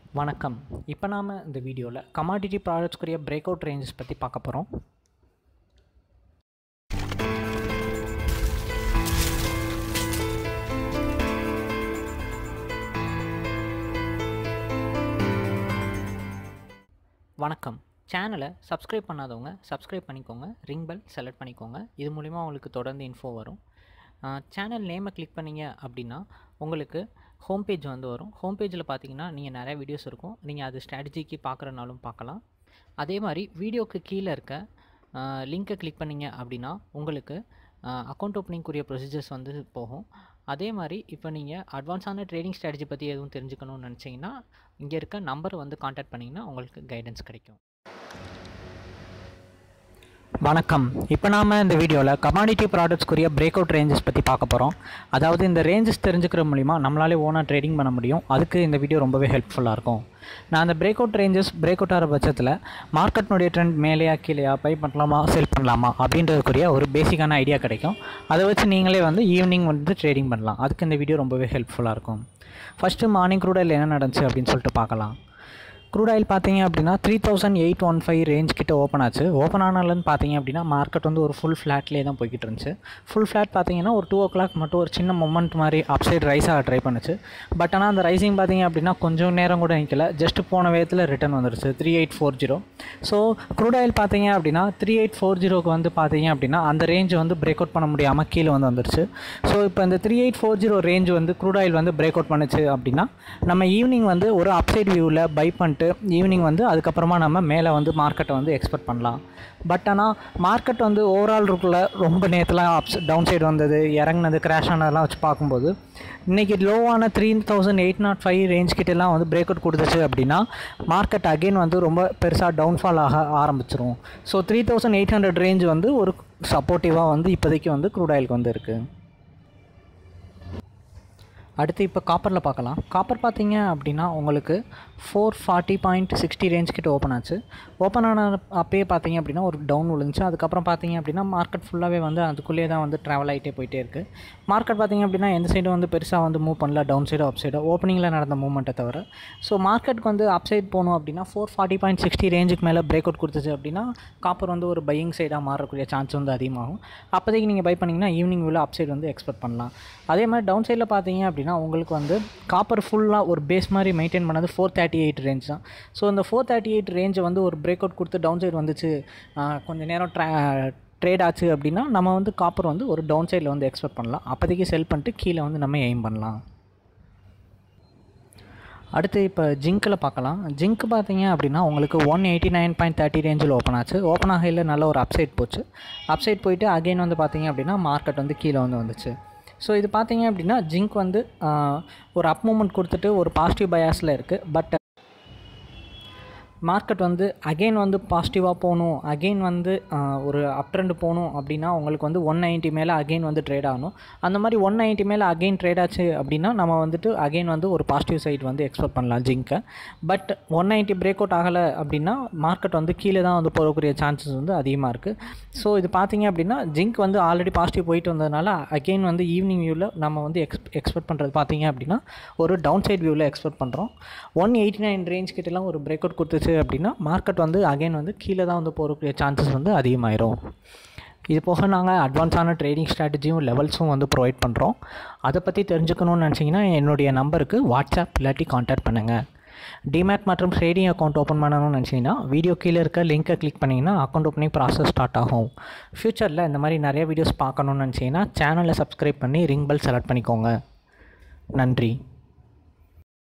வணக்கம் இப்போ நாம் இந்த வீடியோவில் கமாடிட்டி ப்ராடக்ட்ஸ்க்குரிய பிரேக் அவுட் ரேஞ்சஸ் பற்றி பார்க்க போகிறோம் வணக்கம் சேனலை சப்ஸ்கிரைப் பண்ணாதவங்க சப்ஸ்கிரைப் பண்ணிக்கோங்க ரிங் பெல் செலக்ட் பண்ணிக்கோங்க இது மூலிமா உங்களுக்கு தொடர்ந்து இன்ஃபோ வரும் சேனல் நேமை கிளிக் பண்ணீங்க அப்படின்னா உங்களுக்கு ஹோம் பேஜ் வந்து வரும் ஹோம் பேஜில் பார்த்தீங்கன்னா நீங்கள் நிறைய வீடியோஸ் இருக்கும் நீங்கள் அது ஸ்ட்ராட்டஜிக்கு பார்க்குறனாலும் பார்க்கலாம் அதே மாதிரி வீடியோக்கு கீழே இருக்க லிங்க்கை கிளிக் பண்ணீங்க அப்படின்னா உங்களுக்கு அக்கௌண்ட் ஓப்பனிங்குரிய ப்ரொசீஜர்ஸ் வந்து போகும் அதே மாதிரி இப்போ நீங்கள் அட்வான்ஸான ட்ரேடிங் ஸ்ட்ராட்டஜி பற்றி எதுவும் தெரிஞ்சுக்கணும்னு நினச்சிங்கன்னா இங்கே இருக்க நம்பர் வந்து காண்டாக்ட் பண்ணிங்கன்னா உங்களுக்கு கைடன்ஸ் கிடைக்கும் வணக்கம் இப்போ நாம் இந்த வீடியோவில் கமாடிட்டி ப்ராடக்ட்ஸ்க்குரிய பிரேக் அவுட் ரேஞ்சஸ் பற்றி பார்க்க போகிறோம் அதாவது இந்த ரேஞ்சஸ் தெரிஞ்சுக்கிற மூலிமா நம்மளாலே ஓனாக ட்ரேடிங் பண்ண முடியும் அதுக்கு இந்த வீடியோ ரொம்பவே ஹெல்ப்ஃபுல்லாக இருக்கும் நான் அந்த break out ranges break out ஆகிற பட்சத்தில் மார்க்கெட்னுடைய ட்ரெண்ட் மேலேயா கீழேயா பை பண்ணலாமா செல் பண்ணலாமா அப்படின்றதுக்குரிய ஒரு பேசிக்கான ஐடியா கிடைக்கும் அதை வச்சு நீங்களே வந்து ஈவினிங் வந்து ட்ரேடிங் பண்ணலாம் அதுக்கு இந்த வீடியோ ரொம்பவே ஹெல்ப்ஃபுல்லாக இருக்கும் ஃபஸ்ட்டு மார்னிங் க்ரூடல் என்ன நடந்துச்சு அப்படின்னு சொல்லிட்டு பார்க்கலாம் க்ரூட் ஆயில் பார்த்தீங்க அப்படின்னா three thousand eight one five range கிட்ட ஓப்பன் ஆச்சு ஓப்பன் ஆனாலன்னு பார்த்தீங்க அப்படின்னா மார்க்கெட் வந்து ஒரு ஃபுல் ஃப்ளாட்லேயே தான் போய்கிட்டு இருந்துச்சு ஃபுல் ஃப்ளாட் பார்த்தீங்கன்னா ஒரு டூ ஓ கிளாக் மட்டும் ஒரு சின்ன மொமெண்ட் மாதிரி அப் சைடு ரைஸ் ஆக ட்ரை பண்ணுச்சு பட் ஆனால் அந்த ரைசிங் பார்த்தீங்க அப்படின்னா கொஞ்சம் நேரம் கூட நிற்கல ஜஸ்ட் போன வேகத்தில் ரிட்டர்ன் வந்துருச்சு three eight four zero so crude oil பார்த்தீங்க அப்படின்னா த்ரீ எயிட் ஃபோர் ஜீரோக்கு வந்து பார்த்தீங்க அப்படின்னா அந்த ரேஞ்ச் வந்து பிரேக் அவுட் பண்ண முடியாமல் கீழே வந்து வந்துருச்சு ஸோ இப்போ இந்த three eight four zero range வந்து க்ரூட் ஆயில் வந்து பிரேக் அவுட் பண்ணுச்சு அப்படின்னா நம்ம ஈவினிங் வந்து ஒரு அப்சைட் வியூவில் பை பண்ணிட்டு ஈவினிங் வந்து அதுக்கப்புறமா நம்ம மேலே வந்து மார்க்கெட்டை வந்து எக்ஸ்பெக்ட் பண்ணலாம் பட் ஆனால் மார்க்கெட் வந்து ஓவரால் இருக்குள்ள ரொம்ப நேரத்துலாம் அப்ஸ் டவுன் சைடு வந்தது இறங்குனது கிராஷ் ஆனதெல்லாம் வச்சு பார்க்கும்போது இன்றைக்கி லோவான three thousand eight nought five range கிட்டலாம் வந்து பிரேக் அவுட் கொடுத்துச்சு அப்படின்னா மார்க்கெட் அகெயின் வந்து ரொம்ப பெருசாக டவுன்ஃபால் ஆக ஆரம்பிச்சிரும் so three thousand eight hundred range வந்து ஒரு சப்போர்ட்டிவாக வந்து இப்போதைக்கு வந்து க்ரூட் ஆயிலுக்கு வந்து இருக்குது அடுத்து இப்போ காப்பரில் பார்க்கலாம் காப்பர் பார்த்தீங்க அப்படின்னா உங்களுக்கு four forty point sixty range கிட்ட ஓப்பன் ஆச்சு ஓப்பன் ஆன அப்பயே பார்த்தீங்க அப்படின்னா ஒரு டவுன் விழுந்துச்சு அதுக்கப்புறம் பார்த்தீங்க அப்படின்னா மார்க்கெட் ஃபுல்லாகவே வந்து அதுக்குள்ளேயே தான் வந்து ட்ராவல் ஆகிட்டே போயிட்டே இருக்குது மார்க்கெட் பார்த்தீங்க அப்படின்னா எந்த சைடும் வந்து பெருசாக வந்து மூவ் பண்ணல டவுன் சைடு அப் சைடு ஓப்பனிங்கில் நடந்த மூவ்மெண்ட்டை தவிர ஸோ மார்க்கெட்டுக்கு வந்து அப் சைட் போகணும் அப்படின்னா ஃபோர் ஃபார்ட்டி பாயிண்ட் சிக்ஸ்டி ரேஞ்சுக்கு மேலே பிரேக் அவுட் கொடுத்துச்சு அப்படின்னா காப்பர் வந்து ஒரு பையிங் சைடாக மாறக்கூடிய சான்ஸ் வந்து அதிகமாகும் அப்போதைக்கு நீங்கள் பை பண்ணிங்கன்னா ஈவினிங் உள்ள அப் சைடு வந்து எக்ஸ்பெக்ட் பண்ணலாம் அதே மாதிரி டவுன் சைடில் பார்த்தீங்க அப்படின்னா உங்களுக்கு வந்து காப்பர் ஃபுல்லாக ஒரு பேஸ் மாதிரி மெயின்டைன் பண்ணது ஃபோர் தேர்ட்டி எயிட் ரேஞ்ச் தான் ஸோ இந்த ஃபோர் தேர்ட்டி எயிட் ரேஞ்சை வந்து ஒரு பிரேக் அவுட் கொடுத்து டவுன் சைடு வந்துச்சு கொஞ்சம் நேரம் ட்ரா ட்ரேட் ஆச்சு அப்படின்னா நம்ம வந்து காப்பர் வந்து ஒரு டவுன் சைடில் வந்து எக்ஸ்பெக்ட் பண்ணலாம் அப்போதைக்கு செல் பண்ணிட்டு கீழே வந்து நம்ம எய்ம் பண்ணலாம் அடுத்து இப்போ ஜிங்க்கில் பார்க்கலாம் ஜிங்க் பார்த்தீங்க அப்படின்னா உங்களுக்கு one eighty nine point thirty ரேஞ்சில் ஓப்பன் ஆச்சு ஓப்பன் ஆகையில் நல்ல ஒரு அப்சைட் போச்சு அப்சைட் போயிட்டு அகெயின் வந்து பார்த்தீங்க அப்படின்னா மார்க்கெட் வந்து கீழே வந்து வந்துச்சு ஸோ இது பார்த்தீங்க அப்படின்னா ஜிங்க் வந்து ஒரு அப் மூமெண்ட் கொடுத்துட்டு ஒரு பாசிட்டிவ் பயாஸில் இருக்குது பட் மார்க்கெட் வந்து அகெயின் வந்து பாசிட்டிவாக போகணும் அகெயின் வந்து ஒரு அப் ட்ரெண்ட் போகணும் அப்படின்னா உங்களுக்கு வந்து ஒன் நைன்ட்டி மேலே அகெயின் வந்து ட்ரேட் ஆகணும் அந்த மாதிரி ஒன் நைன்ட்டி மேலே அகெயின் ட்ரேட் ஆச்சு அப்படின்னா நம்ம வந்துட்டு அகெயின் வந்து ஒரு பாசிட்டிவ் சைட் வந்து எக்ஸ்பெக்ட் பண்ணலாம் ஜிங்கை but one ninety break out ஆகலை அப்படின்னா மார்க்கெட் வந்து கீழே தான் வந்து போகக்கூடிய சான்சஸ் வந்து அதிகமாக இருக்குது ஸோ இது பார்த்தீங்க அப்படின்னா ஜிங்க் வந்து ஆல்ரெடி பாசிட்டிவ் போயிட்டு வந்ததுனால அகெயின் வந்து ஈவினிங் வியூவில் நம்ம வந்து எக்ஸ் எக்ஸ்பெக்ட் பண்ணுறது பார்த்தீங்க அப்படின்னா ஒரு டவுன் சைட் வியூவில் எக்ஸ்பெக்ட் பண்ணுறோம் ஒன் எயிட்டி நைன் ரேஞ்ச் கிட்டலாம் ஒரு பிரேக் அவுட் கொடுத்துச்சு அப்படின்னா மார்க்கெட் வந்து அகைன் வந்து கீழே தான் வந்து போகக்கூடிய சான்சஸ் வந்து அதிகமாயிரும் இது போக நாங்கள் அட்வான்ஸான ட்ரேடிங் ஸ்ட்ராட்டஜியும் லெவல்ஸும் வந்து ப்ரொவைட் பண்ணுறோம் அதை பற்றி தெரிஞ்சுக்கணும்னு நினச்சிங்கன்னா என்னுடைய நம்பருக்கு வாட்ஸ்அப் இல்லாட்டி காண்டாக்ட் பண்ணுங்கள் டிமேட் மற்றும் ட்ரேடிங் அக்கௌண்ட் ஓப்பன் பண்ணணும்னு நினச்சிங்கன்னா வீடியோ கீழே இருக்க லிங்க்கை கிளிக் பண்ணிங்கன்னா அக்கௌண்ட் ஓப்பனிங் ப்ராசஸ் ஸ்டார்ட் ஆகும் ஃப்யூச்சரில் இந்த மாதிரி நிறைய வீடியோஸ் பார்க்கணுன்னு நினச்சிங்கன்னா சேனலை சப்ஸ்கிரைப் பண்ணி ரிங் பெல் செலக்ட் பண்ணிக்கோங்க நன்றி